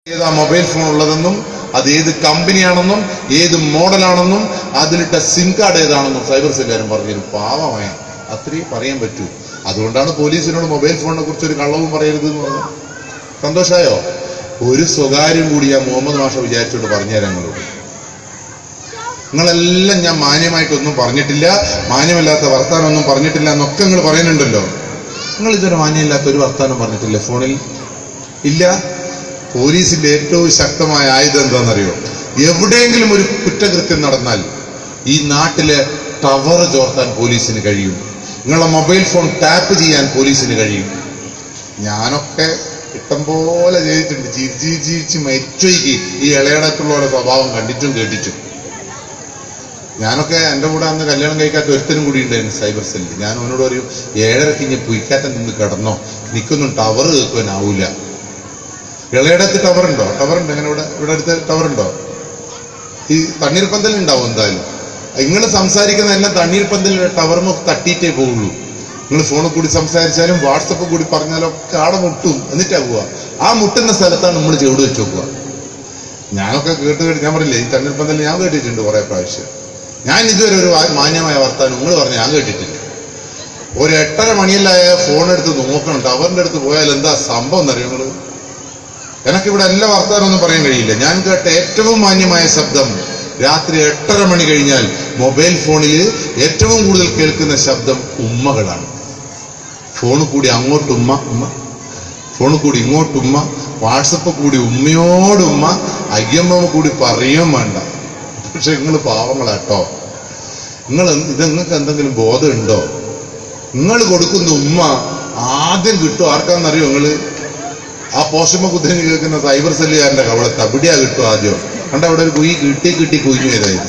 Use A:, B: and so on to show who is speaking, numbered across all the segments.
A: ഏതാ mobile phone ഉള്ളതെന്നും അത് ഏത് കമ്പനിയാണെന്നും ഏത് മോഡലാണെന്നും അതിലിട്ട സിം കാർഡ് ഏതാണെന്നും സൈബർ സെല്ലുകാരൻ പറഞ്ഞു പാവമായ അത്രയും പറയാൻ പറ്റൂ അതുകൊണ്ടാണ് പോലീസിനോട് മൊബൈൽ ഫോണിനെ കുറിച്ച് ഒരു കള്ളവും പറയരുത് എന്ന് പറഞ്ഞത് സന്തോഷായോ ഒരു സ്വകാര്യം കൂടി ആ മുഹമ്മദ് മാഷ വിചാരിച്ചോണ്ട് പറഞ്ഞുതരാം നിങ്ങളോട് നിങ്ങളെല്ലാം ഞാൻ മാന്യമായിട്ടൊന്നും പറഞ്ഞിട്ടില്ല മാന്യമല്ലാത്ത വർത്താനമൊന്നും പറഞ്ഞിട്ടില്ല എന്നൊക്കെ നിങ്ങൾ പറയുന്നുണ്ടല്ലോ നിങ്ങൾ ഇതൊരു മാന്യമില്ലാത്ത ഒരു വർത്താനം പറഞ്ഞിട്ടില്ല ഫോണിൽ ഇല്ല പോലീസിന്റെ ഏറ്റവും ശക്തമായ ആയുധം എന്താണെന്നറിയോ എവിടെയെങ്കിലും ഒരു കുറ്റകൃത്യം നടന്നാൽ ഈ നാട്ടിലെ ടവർ ചോർത്താൻ പോലീസിന് കഴിയും നിങ്ങളെ മൊബൈൽ ഫോൺ ടാപ്പ് ചെയ്യാൻ പോലീസിന് കഴിയും ഞാനൊക്കെ ഇഷ്ടം പോലെ ചെയ്തിട്ടുണ്ട് ചിരിച്ച് ചിരിച്ച് മരിച്ചൊയ്ക്ക് ഈ ഇളയടത്തുള്ള സ്വഭാവം കണ്ടിട്ടും കേട്ടിട്ടും ഞാനൊക്കെ എൻ്റെ കൂടെ അന്ന് കല്യാണം കഴിക്കാത്ത ഒരുത്തനും കൂടി ഉണ്ടായിരുന്നു സൈബർ സെല്ലിൽ ഞാൻ അവനോട് പറയും ഏഴരക്ക് ഇനി പുയ്ക്കാറ്റം നിന്ന് കിടന്നോ എനിക്കൊന്നും ടവർ കേൾക്കുവാനാവൂല ഇളയടത്ത് ടവർ ഉണ്ടോ ടവർ ഉണ്ട് അങ്ങനെ ഇവിടെ ഇവിടെ അടുത്ത് ടവർ ഉണ്ടോ ഈ തണ്ണീർപ്പന്തൽ ഉണ്ടാവും എന്തായാലും നിങ്ങൾ സംസാരിക്കുന്ന എല്ലാം തണ്ണീർപ്പന്തൽ ടവറുമോ തട്ടിയിട്ടേ പോവുള്ളൂ നിങ്ങൾ ഫോണിൽ കൂടി സംസാരിച്ചാലും വാട്സപ്പ് കൂടി പറഞ്ഞാലും ഒക്കെ ആടെ മുട്ടും എന്നിട്ടാ പോവുക ആ മുട്ടുന്ന സ്ഥലത്താണ് നമ്മൾ ചെവിട് വെച്ച് നോക്കുക ഞാനൊക്കെ കേട്ട് കേട്ട് ഞാൻ പറഞ്ഞില്ലേ ഈ തണ്ണീർപ്പന്തൽ ഞാൻ കേട്ടിട്ടുണ്ട് കുറെ പ്രാവശ്യം ഞാൻ ഇതുവരെ ഒരു വാ- മാന്യമായ വർത്താനം നിങ്ങൾ പറഞ്ഞ ഞാൻ കേട്ടിട്ടില്ല ഒരു എട്ടര മണിയല്ലായ ഫോൺ എടുത്ത് നോക്കണം ടവറിന്റെ അടുത്ത് പോയാൽ എന്താ സംഭവം എന്നറിയോ നിങ്ങള് എനക്കിവിടെ എല്ലാ വർത്താനൊന്നും പറയാൻ കഴിയില്ല ഞാൻ കേട്ട ഏറ്റവും മാന്യമായ ശബ്ദം രാത്രി എട്ടര മണി കഴിഞ്ഞാൽ മൊബൈൽ ഫോണിൽ ഏറ്റവും കൂടുതൽ കേൾക്കുന്ന ശബ്ദം ഉമ്മകളാണ് ഫോണിൽ കൂടി അങ്ങോട്ട് ഉമ്മ ഉമ്മ ഫോണിൽ കൂടി ഇങ്ങോട്ട് ഉമ്മ വാട്സപ്പ് കൂടി ഉമ്മയോട് ഉമ്മ അയ്യമ്മ കൂടി പറയുകയും വേണ്ട പക്ഷെ നിങ്ങൾ പാവങ്ങളാട്ടോ നിങ്ങൾ ഇത് നിങ്ങൾക്ക് എന്തെങ്കിലും ബോധമുണ്ടോ നിങ്ങൾ കൊടുക്കുന്ന ഉമ്മ ആദ്യം കിട്ടും ആർക്കാന്നറിയോ നിങ്ങള് ആ പോഷമ്മ കുതിരന് കേൾക്കുന്ന സൈബർ സെല്ലുകാരന്റെ കവളത്ത് അവിടെയാ കിട്ടും ആദ്യം കണ്ട അവിടെ ഒരു കുയി കിട്ടി കിട്ടി കുഞ്ഞു ചെയ്തായത്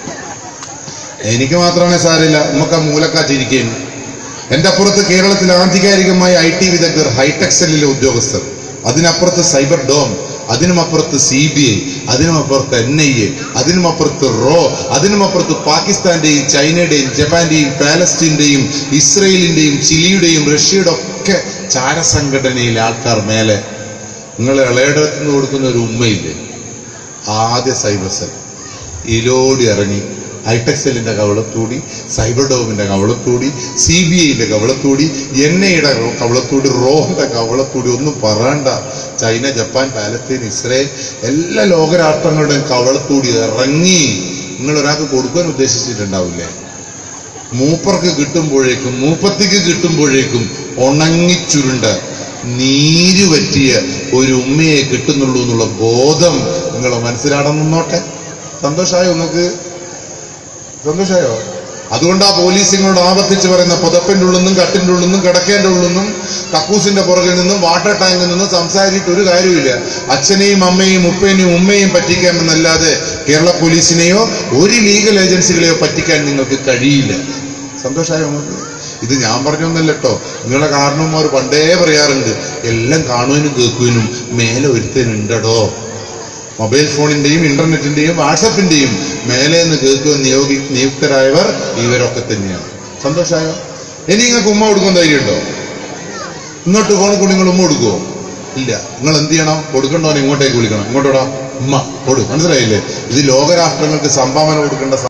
A: എനിക്ക് മാത്രമേ സാരില്ല നമുക്ക് ആ മൂലക്കാറ്റിരിക്കുന്നു എന്റെ അപ്പുറത്ത് കേരളത്തിൽ ആധികാരികമായ ഐ ടി വിദഗ്ധർ ഹൈടെക് സെല്ലിലെ ഉദ്യോഗസ്ഥർ അതിനപ്പുറത്ത് സൈബർ ഡോം അതിനുമപ്പുറത്ത് സി ബി ഐ അതിനുമപ്പുറത്ത് എൻ ഐ എ അതിനുമപ്പുറത്ത് റോ അതിനുമപ്പുറത്ത് പാകിസ്ഥാന്റെയും ചൈനയുടെയും ജപ്പാന്റെയും പാലസ്തീന്റെയും ഇസ്രയേലിന്റെയും ചിലിയുടെയും റഷ്യയുടെ ഒക്കെ ചാരസംഘടനയിലെ ആൾക്കാർ മേലെ നിങ്ങൾ ഇളയിടത്ത് നിന്ന് കൊടുക്കുന്ന ഒരു ഉമ്മയില്ലേ ആദ്യ സൈബർ സെൽ ഇലോടി ഇറങ്ങി ഹൈടെക് സെല്ലിന്റെ കവളത്തൂടി സൈബർ ഡോമിന്റെ കവളത്തൂടി സി ബി ഐന്റെ കവളത്തൂടി എൻ ഐയുടെ കവളത്തൂടി റോന്റെ കവളത്തൂടി ഒന്നും പറയണ്ട ചൈന ജപ്പാൻ പാലസ്തീൻ ഇസ്രയേൽ എല്ലാ ലോകരാഷ്ട്രങ്ങളുടെയും കവളത്തൂടി ഇറങ്ങി നിങ്ങൾ ഒരാൾക്ക് കൊടുക്കാൻ ഉദ്ദേശിച്ചിട്ടുണ്ടാവില്ലേ മൂപ്പർക്ക് കിട്ടുമ്പോഴേക്കും മൂപ്പത്തിക്ക് കിട്ടുമ്പോഴേക്കും ഉണങ്ങിച്ചുരുണ്ട നീര് പറ്റിയ ഒരു ഉമ്മയെ കിട്ടുന്നുള്ളൂ എന്നുള്ള ബോധം നിങ്ങൾ മനസ്സിലാണെന്നോട്ടെ സന്തോഷമായോ നിങ്ങൾക്ക് സന്തോഷമായോ അതുകൊണ്ട് ആ പോലീസ് നിങ്ങളോട് ആവർത്തിച്ച് പറയുന്ന പുതപ്പിന്റെ ഉള്ളിൽ നിന്നും കട്ടിന്റെ ഉള്ളിൽ നിന്നും കിടക്കേന്റെ ഉള്ളിൽ നിന്നും കക്കൂസിന്റെ പുറകിൽ നിന്നും വാട്ടർ ടാങ്കിൽ നിന്നും സംസാരിച്ചിട്ട് ഒരു കാര്യമില്ല അച്ഛനെയും അമ്മയും ഉപ്പേനെയും ഉമ്മയും പറ്റിക്കാമെന്നല്ലാതെ കേരള പോലീസിനെയോ ഒരു ലീഗൽ ഏജൻസികളെയോ പറ്റിക്കാൻ നിങ്ങൾക്ക് കഴിയില്ല സന്തോഷമായോ നിങ്ങൾക്ക് ഇത് ഞാൻ പറഞ്ഞൊന്നല്ല കേട്ടോ നിങ്ങളെ കാരണവന്മാർ പണ്ടേ പറയാറുണ്ട് എല്ലാം കാണുവാനും കേൾക്കുവാനും മേലെ ഒരുത്തനുണ്ടടോ മൊബൈൽ ഫോണിന്റെയും ഇന്റർനെറ്റിന്റെയും വാട്സപ്പിന്റെയും മേലെ നിന്ന് കേൾക്കുവാൻ നിയോഗി നിയുക്തരായവർ ഇവരൊക്കെ തന്നെയാണ് സന്തോഷമായോ ഇനി നിങ്ങൾക്ക് ഉമ്മ കൊടുക്കാൻ ധൈര്യമുണ്ടോ ഇങ്ങോട്ട് ഫോണിൽ കൂടി നിങ്ങൾ ഉമ്മ കൊടുക്കുവോ ഇല്ല നിങ്ങൾ എന്ത് ചെയ്യണം കൊടുക്കണ്ടോ ഇങ്ങോട്ടേക്ക് വിളിക്കണം ഇങ്ങോട്ടോടാ ഉമ്മ കൊടു മനസ്സിലായില്ലേ ഇത് ലോകരാഷ്ട്രങ്ങൾക്ക് സംഭാവന കൊടുക്കേണ്ട